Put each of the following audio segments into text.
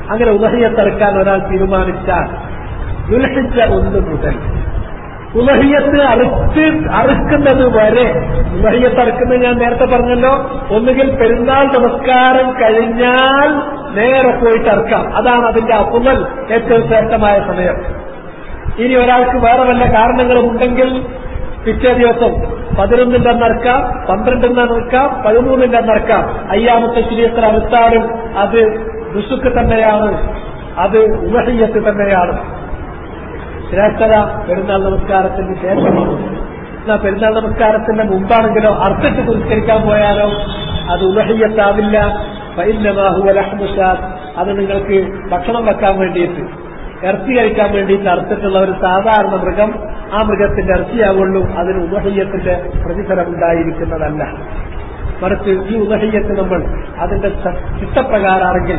അങ്ങനെ ഉദഹയത്തെടുക്കാൻ ഒരാൾ തീരുമാനിച്ചാൽ ദുൽഹിജ ഒന്ന് മുതൽ ഉലഹിയത്ത് അറുത്ത് അറുക്കുന്നത് വരെ ഉലഹിയത്ത് അറുക്കുന്നത് ഞാൻ നേരത്തെ പറഞ്ഞല്ലോ ഒന്നുകിൽ പെരുന്നാൾ നമസ്കാരം കഴിഞ്ഞാൽ നേരെ പോയിട്ട് അറുക്കാം അതാണ് അതിന്റെ അപ്പുമൽ ഏറ്റവും ശ്രേഷ്ഠമായ സമയം ഇനി ഒരാൾക്ക് വേറെ വല്ല കാരണങ്ങളും ഉണ്ടെങ്കിൽ പിറ്റേ ദിവസം പതിനൊന്നിന്റെ അന്നറക്കാം പന്ത്രണ്ടിന്റെ അന്നറക്കാം പതിമൂന്നിന്റെ അന്നറക്കാം അയ്യാമത്തെ ചിരിയത്ര അറുത്താലും അത് ദുസുക്ക് തന്നെയാണ് അത് ഉലഹിയത്ത് തന്നെയാണ് ശ്രേഷ്ഠത പെരുന്നാൾ നമസ്കാരത്തിന് ശേഷമാണ് എന്നാ പെരുന്നാൾ നമസ്കാരത്തിന്റെ മുമ്പാണെങ്കിലോ അർത്ഥത്തിൽ പുരസ്കരിക്കാൻ പോയാലോ അത് ഉലഹിയത്താവില്ല ഫൈനമാഹുവലഹ്മുഷാദ് അത് നിങ്ങൾക്ക് ഭക്ഷണം വെക്കാൻ വേണ്ടിയിട്ട് ഇറച്ചി കഴിക്കാൻ വേണ്ടിയിട്ട് അറുത്തിട്ടുള്ള ഒരു സാധാരണ മൃഗം ആ മൃഗത്തിന്റെ ഇറച്ചിയാവുള്ളൂ അതിന് ഉദഹയ്യത്തിന്റെ പ്രതിഫലം ഉണ്ടായിരിക്കുന്നതല്ല മറിച്ച് ഈ ഉദഹയ്യത്ത് നമ്മൾ അതിന്റെ ചിട്ടപ്രകാരമാണെങ്കിൽ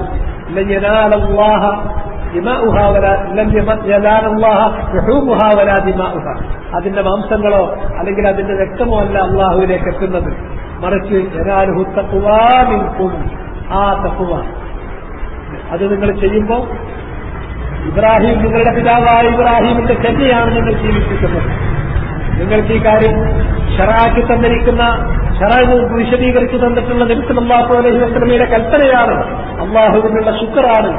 അതിന്റെ മാംസങ്ങളോ അല്ലെങ്കിൽ അതിന്റെ രക്തമോ അല്ല അള്ളാഹുവിലേക്ക് എത്തുന്നത് മറിച്ച് ജനാലുഹു തക്കുവാമിൽക്കും ആ തക്കുവ അത് നിങ്ങൾ ചെയ്യുമ്പോൾ ഇബ്രാഹിം നിങ്ങളുടെ പിതാവായ ഇബ്രാഹിമിന്റെ ചര്യയാണ് നിങ്ങൾ ജീവിപ്പിക്കുന്നത് നിങ്ങൾക്ക് ഈ കാര്യം ഷറാക്കി തന്നിരിക്കുന്ന ഷറാഖ് വിശദീകരിച്ചു തന്നിട്ടുള്ള നബിസ് അള്ളാഹു അലഹി വസ്ലമയുടെ കൽപ്പനയാണ് അള്ളാഹുവിനുള്ള ശുക്രാണ്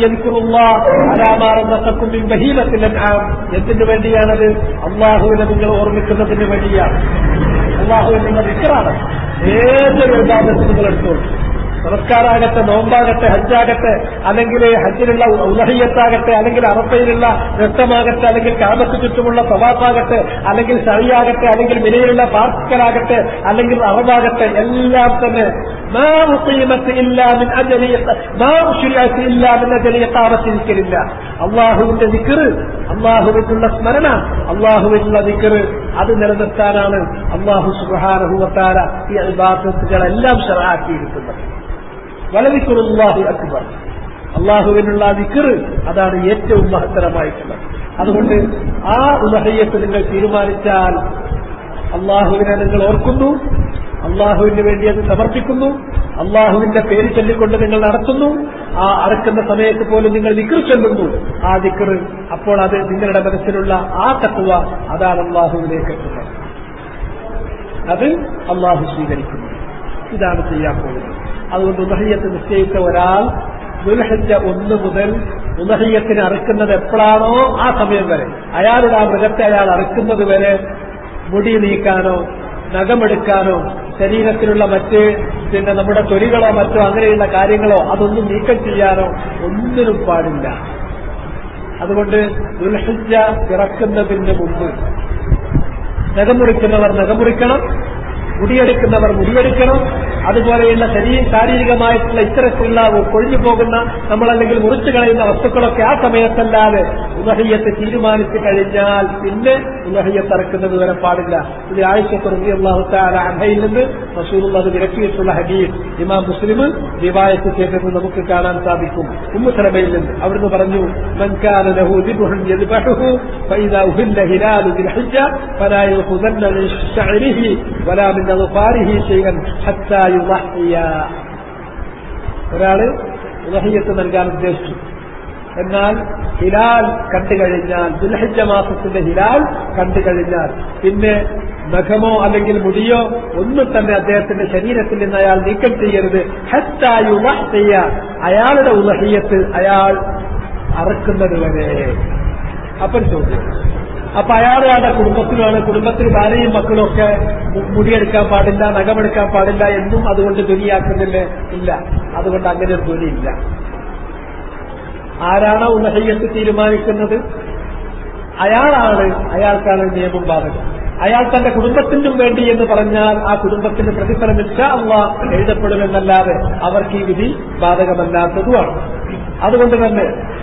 എന്തിനു വേണ്ടിയാണത് അള്ളാഹുവിനെ നിങ്ങൾ ഓർമ്മിക്കുന്നതിന് വേണ്ടിയാണ് അള്ളാഹുവിനുള്ള വിക്രാണ് ഏതൊരു വിഭാഗത്തിൽ നിങ്ങൾ എടുത്തോളൂ നമസ്കാരാകട്ടെ നോമ്പാകട്ടെ ഹജ്ജാകട്ടെ അല്ലെങ്കിൽ ഹജ്ജിലുള്ള ഉലഹിയത്താകട്ടെ അല്ലെങ്കിൽ അറപ്പയിലുള്ള നൃത്തമാകട്ടെ അല്ലെങ്കിൽ കാമത്ത് ചുറ്റുമുള്ള സവാപ്പാകട്ടെ അല്ലെങ്കിൽ സഴിയാകട്ടെ അല്ലെങ്കിൽ മിനയിലുള്ള പാർക്കലാകട്ടെ അല്ലെങ്കിൽ അറവാകട്ടെ എല്ലാം തന്നെ ഇല്ലാമില്ല അള്ളാഹുവിന്റെ ദിക്കറ് അള്ളാഹുവിനുള്ള സ്മരണ അള്ളാഹുവിനുള്ള ദിക്കറ് അത് നിലനിർത്താനാണ് അള്ളാഹു സുബാനഹുവത്താര ഈ അൽബാത്തുകളെല്ലാം ഷറാക്കിയിരിക്കുന്നത് വലതിക്കുറുല്ലാഹു അക്ബർ അള്ളാഹുവിനുള്ള ദിക്കറ് അതാണ് ഏറ്റവും മഹത്തരമായിട്ടുള്ളത് അതുകൊണ്ട് ആ ഉലഹയ്യത്ത് നിങ്ങൾ തീരുമാനിച്ചാൽ അള്ളാഹുവിനെ നിങ്ങൾ ഓർക്കുന്നു അള്ളാഹുവിന് വേണ്ടി അത് സമർപ്പിക്കുന്നു അള്ളാഹുവിന്റെ പേര് ചൊല്ലിക്കൊണ്ട് നിങ്ങൾ നടത്തുന്നു ആ അറക്കുന്ന സമയത്ത് പോലും നിങ്ങൾ ദിക്കർ ചൊല്ലുന്നു ആ ദിക്കർ അപ്പോൾ അത് നിങ്ങളുടെ മനസ്സിലുള്ള ആ തത്വ അതാണ് അള്ളാഹുവിലേക്ക് എത്തുന്നത് അത് അള്ളാഹു സ്വീകരിക്കുന്നു ഇതാണ് ചെയ്യാൻ പോകുന്നത് അതുകൊണ്ട് ഉദഹയ്യത്ത് നിശ്ചയിച്ച ഒരാൾ ദുൽഹജ്ജ ഒന്ന് മുതൽ ഉദഹയ്യത്തിന് അറുക്കുന്നത് എപ്പോഴാണോ ആ സമയം വരെ അയാളുടെ ആ മൃഗത്തെ അയാൾ അറുക്കുന്നത് വരെ മുടി നീക്കാനോ നഖമെടുക്കാനോ ശരീരത്തിലുള്ള മറ്റ് പിന്നെ നമ്മുടെ തൊലികളോ മറ്റോ അങ്ങനെയുള്ള കാര്യങ്ങളോ അതൊന്നും നീക്കം ചെയ്യാനോ ഒന്നിനും പാടില്ല അതുകൊണ്ട് ദുൽഹജ്ജ പിറക്കുന്നതിന് മുമ്പ് നഖമുറിക്കുന്നവർ നഖമുറിക്കണം മുടിയെടുക്കുന്നവർ മുടിയെടുക്കണം അതുപോലെയുള്ള ശരീര ശാരീരികമായിട്ടുള്ള ഇത്തരത്തിലുള്ള കൊഴിഞ്ഞു പോകുന്ന നമ്മളല്ലെങ്കിൽ മുറിച്ചു കളയുന്ന വസ്തുക്കളൊക്കെ ആ സമയത്തല്ലാതെ ഉലഹയ്യത്ത് തീരുമാനിച്ചു കഴിഞ്ഞാൽ പിന്നെ ഉലഹയ്യത്ത് ഇറക്കുന്നത് വരെ പാടില്ല ഇത് ആഴ്ചക്കുറിയാഹുത്താല അഹയിൽ നിന്ന് റസൂൽ അത് വിലക്കിയിട്ടുള്ള ഹദീസ് ഇമാം മുസ്ലിം റിവായത്ത് ചെയ്തത് നമുക്ക് കാണാൻ സാധിക്കും ഉമ്മുസലമയിൽ നിന്ന് അവിടുന്ന് പറഞ്ഞു മൻകാന ലഹു ദിബ്ഹുൻ യദ്ബഹുഹു ഫഇദാ ഉഹില്ല ഹിലാലു ദിൽ ഹജ്ജ ഫലാ യഖുദന്ന മിൻ ശഅരിഹി വലാ മിൻ അദ്ഫാരിഹി ശൈഅൻ ഹത്താ യുളഹിയ ഒരാള് ഉലഹിയത്ത് നൽകാൻ ഉദ്ദേശിച്ചു എന്നാൽ ഹിലാൽ കണ്ടു കഴിഞ്ഞാൽ ദുൽഹജ്ജ മാസത്തിന്റെ ഹിലാൽ കണ്ടു കഴിഞ്ഞാൽ പിന്നെ നഖമോ അല്ലെങ്കിൽ മുടിയോ ഒന്നും തന്നെ അദ്ദേഹത്തിന്റെ ശരീരത്തിൽ നിന്ന് അയാൾ നീക്കം ചെയ്യരുത് ഹത്തായുളഹിയ അയാളുടെ ഉലഹിയത്ത് അയാൾ അറക്കുന്നത് വരെ അപ്പം ചോദ്യം അപ്പൊ അയാളുടെ കുടുംബത്തിലാണ് കുടുംബത്തിന് ഭാര്യയും മക്കളും ഒക്കെ മുടിയെടുക്കാൻ പാടില്ല നഖമെടുക്കാൻ പാടില്ല എന്നും അതുകൊണ്ട് ധ്വനിയാക്കുന്നില്ലേ ഇല്ല അതുകൊണ്ട് അങ്ങനെ ഒരു ധ്വനിയില്ല ആരാണോ ഉലഹയ്യത്ത് തീരുമാനിക്കുന്നത് അയാളാണ് അയാൾക്കാണ് നിയമം ബാധകം അയാൾ തന്റെ കുടുംബത്തിനും വേണ്ടി എന്ന് പറഞ്ഞാൽ ആ കുടുംബത്തിന്റെ പ്രതിഫലം അള്ള എഴുതപ്പെടുമെന്നല്ലാതെ അവർക്ക് ഈ വിധി ബാധകമല്ലാത്തതുമാണ് അതുകൊണ്ട് തന്നെ